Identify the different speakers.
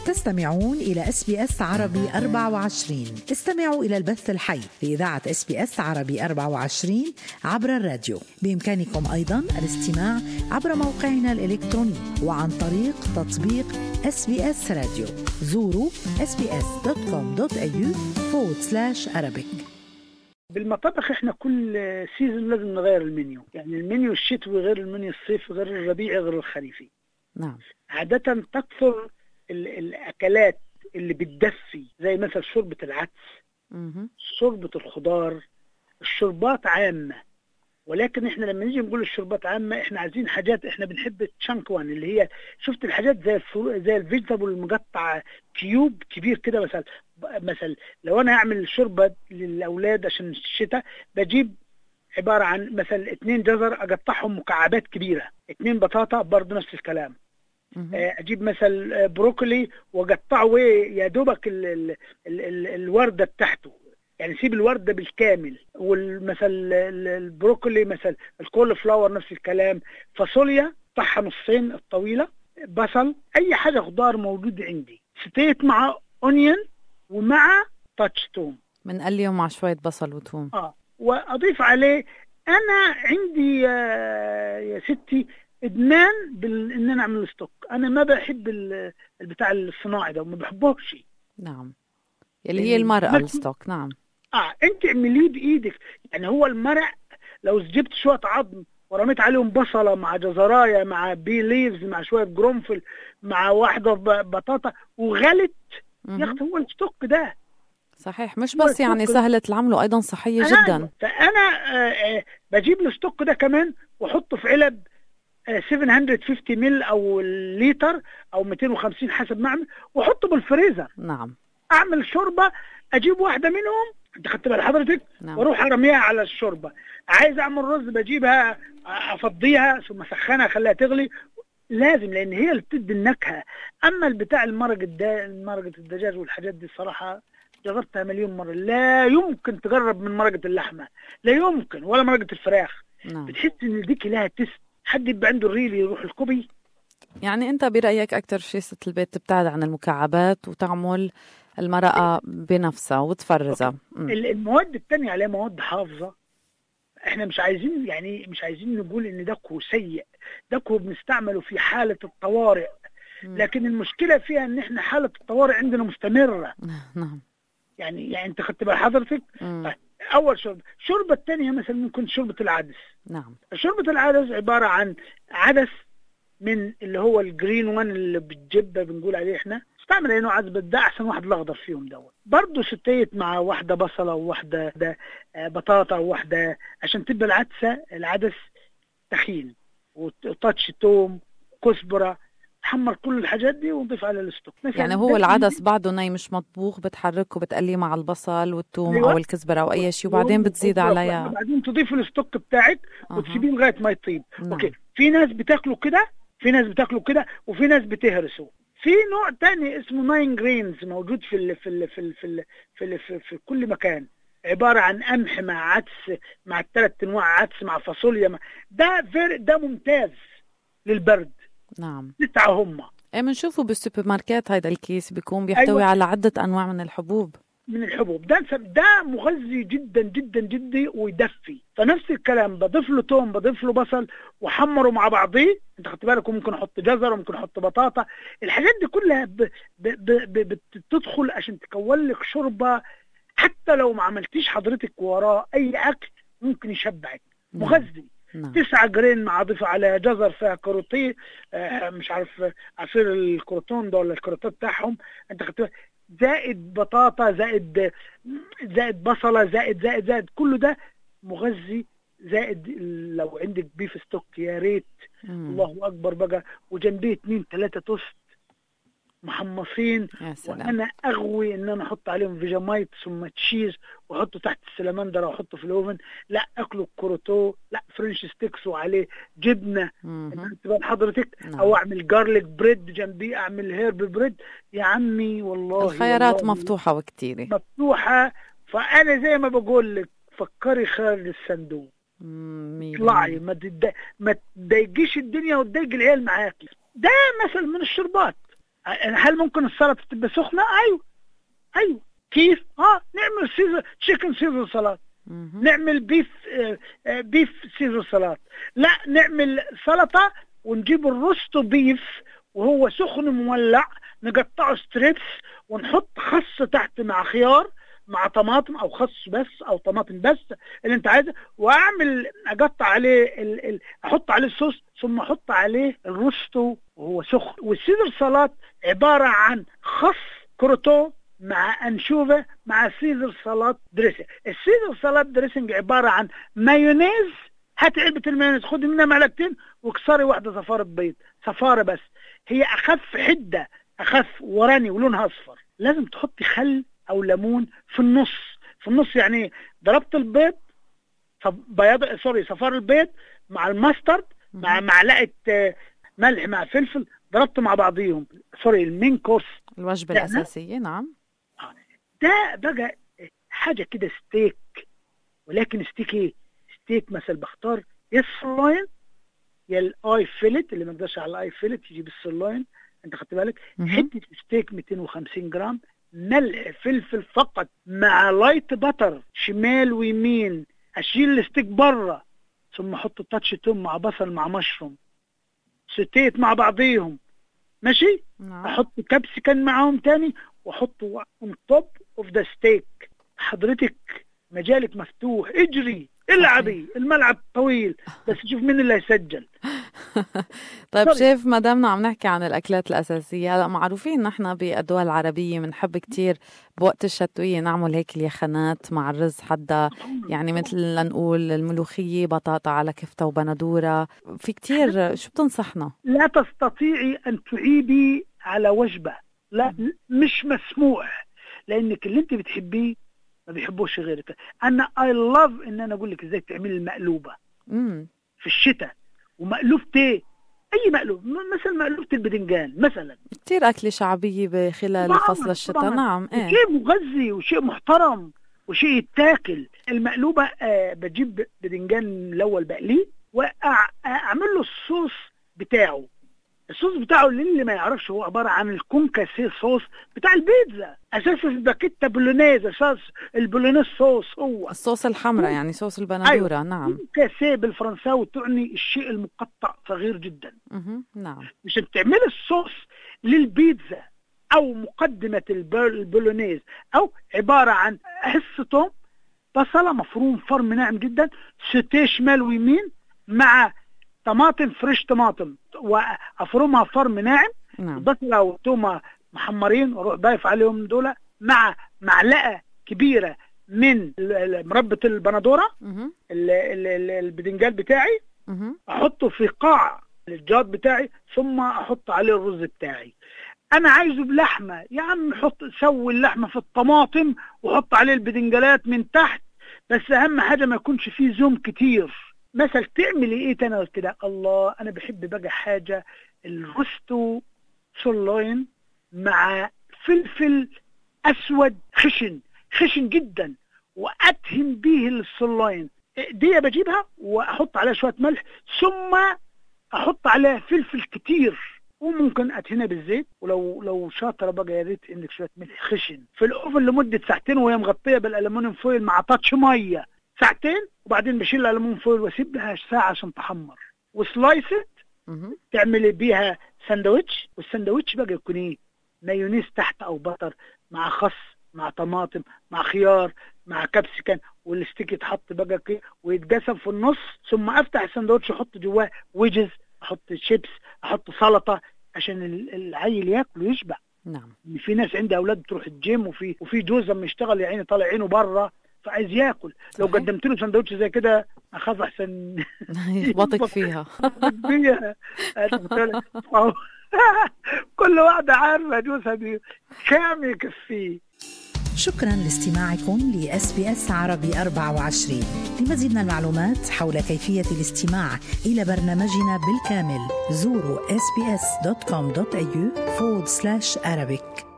Speaker 1: تستمعون إلى اس بي اس عربي 24 استمعوا إلى البث الحي لإذاعة اس بي اس عربي 24 عبر الراديو بإمكانكم أيضا الاستماع عبر موقعنا الإلكتروني وعن طريق تطبيق اس بي اس راديو زوروا sbs.com.au forward slash arabic
Speaker 2: بالمطابخ احنا كل سيزون لازم نغير المنيو يعني المنيو الشتوي غير المنيو الصيفي غير الربيعي غير الخريفي
Speaker 1: نعم
Speaker 2: عادة تكثر ال- الأكلات اللي بتدفي زي مثلا شوربة العدس
Speaker 1: مهم.
Speaker 2: شوربة الخضار الشربات عامة ولكن احنا لما نيجي نقول الشربات عامة احنا عايزين حاجات احنا بنحب التشانك وان اللي هي شفت الحاجات زي الفرو زي الفيجيتابل المقطع كيوب كبير كده مثلا مثلا لو انا اعمل شوربة للاولاد عشان الشتاء بجيب عبارة عن مثلا اتنين جزر اقطعهم مكعبات كبيرة اتنين بطاطا برضه نفس الكلام
Speaker 1: مهم.
Speaker 2: آه، اجيب مثلا آه، بروكلي واقطعه ايه يا دوبك ال ال ال ال الورده بتاعته يعني سيب الورده بالكامل والمثل البروكلي مثلا الكول فلاور نفس الكلام فاصوليا قطعها نصين الطويله بصل اي حاجه خضار موجود عندي ستيت مع اونيون ومع تاتش توم
Speaker 1: بنقليهم مع شوية بصل وثوم
Speaker 2: اه واضيف عليه انا عندي يا, يا ستي ادمان بال... ان انا اعمل ستوك انا ما بحب ال- البتاع الصناعي ده وما بحبوش
Speaker 1: نعم اللي هي المرأة
Speaker 2: مثل-
Speaker 1: الستوك نعم
Speaker 2: اه انت اعمليه بايدك يعني هو المرق لو جبت شويه عظم ورميت عليهم بصله مع جزرايه مع بي ليفز مع شويه جرنفل مع واحده ب- بطاطا وغلت يا
Speaker 1: مهم.
Speaker 2: اخي هو الستوك ده
Speaker 1: صحيح مش
Speaker 2: هو
Speaker 1: بس يعني
Speaker 2: الستوك-
Speaker 1: سهلة العمل وأيضا صحية
Speaker 2: آه،
Speaker 1: جدا
Speaker 2: فانا آه، آه، بجيب الستوك ده كمان واحطه في علب آه، 750 مل او لتر او 250 حسب ما اعمل واحطه بالفريزر
Speaker 1: نعم
Speaker 2: اعمل شوربه اجيب واحده منهم انت خدت بال حضرتك
Speaker 1: نعم
Speaker 2: واروح ارميها على الشوربه عايز اعمل رز بجيبها افضيها ثم اسخنها اخليها تغلي لازم لان هي اللي بتدي النكهه اما البتاع المرق الدا... مرقه الدجاج والحاجات دي الصراحه جربتها مليون مره لا يمكن تقرب من مرقه اللحمه لا يمكن ولا مرقه الفراخ
Speaker 1: نعم
Speaker 2: بتحس ان ديك لها تست حد يبقى عنده الريل يروح الكوبي
Speaker 1: يعني أنت برأيك أكثر شيء ست البيت تبتعد عن المكعبات وتعمل المرقة بنفسها وتفرزها مم.
Speaker 2: ال- المواد التانية عليها مواد حافظة احنا مش عايزين يعني مش عايزين نقول ان دكو سيء دكو بنستعمله في حالة الطوارئ
Speaker 1: مم.
Speaker 2: لكن المشكلة فيها ان احنا حالة الطوارئ عندنا مستمرة
Speaker 1: نعم
Speaker 2: يعني يعني انت خدت بال حضرتك
Speaker 1: مم.
Speaker 2: اول شربة الشوربة التانية مثلا ممكن شوربة العدس
Speaker 1: نعم
Speaker 2: شوربة العدس عبارة عن عدس من اللي هو الجرين وان اللي بالجبة بنقول عليه احنا استعمل اي نوع عدس بس ده احسن واحد الاخضر فيهم دوت برضه ستيت مع واحدة بصلة وواحدة ده آه، بطاطا وواحدة عشان تبقى العدسة العدس تخين وتاتش توم كزبرة تحمر كل الحاجات دي ونضيف على الستوك مثلاً
Speaker 1: يعني هو
Speaker 2: ده
Speaker 1: العدس بعده ني مش مطبوخ بتحركه بتقليه مع البصل والثوم
Speaker 2: أيوة.
Speaker 1: أو الكزبرة أو أي شيء وبعدين بتزيد
Speaker 2: وبعدين
Speaker 1: عليها
Speaker 2: بعدين تضيف الستوك بتاعك
Speaker 1: أها.
Speaker 2: وتسيبيه لغايه ما يطيب
Speaker 1: نعم.
Speaker 2: اوكي في ناس بتاكله كده في ناس بتاكله كده وفي ناس بتهرسه في نوع تاني اسمه ناين جرينز موجود في ال في ال في ال في ال في, ال في, في كل مكان عبارة عن قمح مع عدس مع الثلاث انواع عدس مع فاصوليا مع ده فير ده ممتاز للبرد
Speaker 1: نعم
Speaker 2: تسعة هم
Speaker 1: ايه بنشوفه بالسوبر ماركت هيدا الكيس بيكون بيحتوي
Speaker 2: أيوة.
Speaker 1: على عدة أنواع من الحبوب
Speaker 2: من الحبوب ده ده مغذي جدا جدا جدا ويدفي فنفس الكلام بضيف له توم بضيف له بصل وحمره مع بعضيه انت خدت بالك ممكن احط جزر وممكن احط بطاطا الحاجات دي كلها ب... ب... ب... ب... بتدخل عشان تكون لك شوربه حتى لو ما عملتيش حضرتك وراه اي اكل ممكن يشبعك
Speaker 1: نعم.
Speaker 2: مغذي
Speaker 1: نعم
Speaker 2: تسعة جرين مع اضيف على جزر فيها كاروتيه آه، مش عارف آه، عصير الكروتون ده ولا الكروتات بتاعهم انت خدت بالك؟ زائد بطاطا زائد زائد بصله زائد زائد زائد كله ده مغذي زائد لو عندك بيف ستوك يا ريت
Speaker 1: مم.
Speaker 2: الله اكبر بقى وجنبيه اتنين تلاته توست محمصين
Speaker 1: يا سلام
Speaker 2: وانا اغوي ان انا احط عليهم فيجامايت ثم تشيز واحطه تحت السلمندر واحطه في الاوفن لا اكله كروتو لا فرنش ستيكس وعليه جبنه
Speaker 1: مهم.
Speaker 2: انت بقى حضرتك
Speaker 1: نعم.
Speaker 2: او اعمل جارليك بريد جنبيه اعمل هيرب بريد يا عمي والله
Speaker 1: الخيارات
Speaker 2: والله
Speaker 1: مفتوحة وكتيرة
Speaker 2: مفتوحه فانا زي ما بقول لك فكري خارج الصندوق
Speaker 1: مم، مية
Speaker 2: اطلعي
Speaker 1: بالمية.
Speaker 2: ما تد... ما تضايقيش الدنيا وتضايق العيال معاكي ده مثل من الشربات هل ممكن السلطه تبقى سخنه ايوه ايوه كيف اه نعمل سيزر تشيكن سيزر سلطه
Speaker 1: مهم.
Speaker 2: نعمل بيف آه، آه، بيف سيزر سلطه لا نعمل سلطه ونجيب الروستو بيف وهو سخن مولع نقطعه ستريبس ونحط خس تحت مع خيار مع طماطم او خس بس او طماطم بس اللي انت عايزه واعمل اقطع عليه ال... ال... احط عليه الصوص ثم احط عليه الروستو وهو سخن والسيزر سلطه عباره عن خس كروتو مع انشوفه مع سيزر سلطه دريسنج السيزر سلطه دريسنج عباره عن مايونيز هات علبه المايونيز خدي منها معلقتين واكسري واحده صفاره بيض صفاره بس هي اخف حده اخف وراني ولونها اصفر لازم تحطي خل او ليمون في النص في النص يعني إيه؟ ضربت البيض صف- بياض سوري صفار البيض مع الماسترد مع معلقه آه، ملح مع فلفل ضربت مع بعضيهم سوري المين كورس
Speaker 1: الوجبة
Speaker 2: لا، لا.
Speaker 1: الأساسية نعم
Speaker 2: ده بقى حاجه كده ستيك ولكن ستيك ايه؟ ستيك مثلا بختار يا السirloin يا الاي فيلت اللي ما يقدرش على الاي فيلت يجيب السirloin انت خدت بالك
Speaker 1: مهم.
Speaker 2: حته ستيك 250 جرام ملح فلفل فقط مع لايت بتر شمال ويمين اشيل الستيك بره ثم احط تاتش توم مع بصل مع مشروم ستيت مع بعضيهم ماشي
Speaker 1: نعم
Speaker 2: احط كابسيكان معاهم تاني واحطه اون توب اوف ذا ستيك حضرتك مجالك مفتوح اجري العبي الملعب طويل بس شوف مين اللي هيسجل
Speaker 1: طيب
Speaker 2: سوري.
Speaker 1: شيف ما دامنا عم نحكي عن الاكلات الاساسيه هلا معروفين نحن بالدول العربيه بنحب كتير بوقت الشتويه نعمل هيك اليخنات مع الرز حدا يعني مثل لنقول الملوخيه بطاطا على كفته وبندوره في كتير شو بتنصحنا
Speaker 2: لا تستطيعي ان تعيبي على وجبه لا مش مسموح لانك اللي انت بتحبيه ما بيحبوش غيرك انا اي لاف ان انا اقول لك ازاي تعملي المقلوبه
Speaker 1: امم
Speaker 2: في الشتاء ومقلوبه ايه اي مقلوب م- مثلا مقلوبه البدنجان مثلا
Speaker 1: كتير اكله شعبيه بخلال
Speaker 2: طبعاً،
Speaker 1: فصل الشتاء
Speaker 2: طبعاً.
Speaker 1: نعم ايه
Speaker 2: شيء مغذي وشيء محترم وشيء يتاكل المقلوبه آه بجيب بدنجان الاول بقليه واعمل له الصوص بتاعه الصوص بتاعه اللي ما يعرفش هو عباره عن الكونكاسي صوص بتاع البيتزا اساس الباكيتا بولونيز اساس البولونيز صوص هو
Speaker 1: الصوص الحمراء يعني صوص البندوره نعم
Speaker 2: كونكاسي بالفرنساوي تعني الشيء المقطع صغير جدا
Speaker 1: مهم. نعم
Speaker 2: عشان تعملي الصوص للبيتزا او مقدمه البول- البولونيز او عباره عن حصه توم بصله مفروم فرم ناعم جدا سوتيه شمال ويمين مع طماطم فريش طماطم وافرمها فرم ناعم
Speaker 1: نعم
Speaker 2: البصله والتومه محمرين واروح ضايف عليهم دول مع معلقه كبيره من ال- ال- مربى البندوره
Speaker 1: مهم.
Speaker 2: ال- ال- ال- البدنجان بتاعي
Speaker 1: مهم.
Speaker 2: احطه في قاع الجاد بتاعي ثم احط عليه الرز بتاعي انا عايزه بلحمه يا عم حط سوي اللحمه في الطماطم وحط عليه البدنجالات من تحت بس اهم حاجه ما يكونش فيه زوم كتير مثلا تعملي ايه تاني غير كده الله انا بحب بقى حاجه الروستو سولوين مع فلفل اسود خشن خشن جدا وادهن به السولوين دي بجيبها واحط عليها شويه ملح ثم احط عليها فلفل كتير وممكن ادهنها بالزيت ولو لو شاطره بقى يا ريت انك شويه ملح خشن في الاوفن لمده ساعتين وهي مغطيه بالالومنيوم فويل مع تاتش ميه ساعتين وبعدين بشيل الالومنيوم فويل واسيبها ساعه عشان تحمر وسلايست
Speaker 1: مهم.
Speaker 2: تعملي بيها ساندوتش والساندوتش بقى يكون ايه مايونيز تحت او بطر مع خس مع طماطم مع خيار مع كابسيكان والستيك يتحط بقى كده ويتقسم في النص ثم افتح الساندوتش احط جواه ويجز احط شيبس احط سلطه عشان ال- العيل ياكل ويشبع
Speaker 1: نعم
Speaker 2: في ناس عندها اولاد بتروح الجيم وفي وفي جوز لما يشتغل يا عيني طالع عينه بره فعايز ياكل لو
Speaker 1: صحيح.
Speaker 2: قدمت له سندوتش زي كده اخاف احسن
Speaker 1: يخبطك فيها
Speaker 2: فيها أهو. كل واحدة عارفة جوزها دي كام يكفيه
Speaker 1: شكرا لاستماعكم لاس بي اس عربي 24 لمزيد من المعلومات حول كيفيه الاستماع الى برنامجنا بالكامل زوروا sbs.com.au forward slash Arabic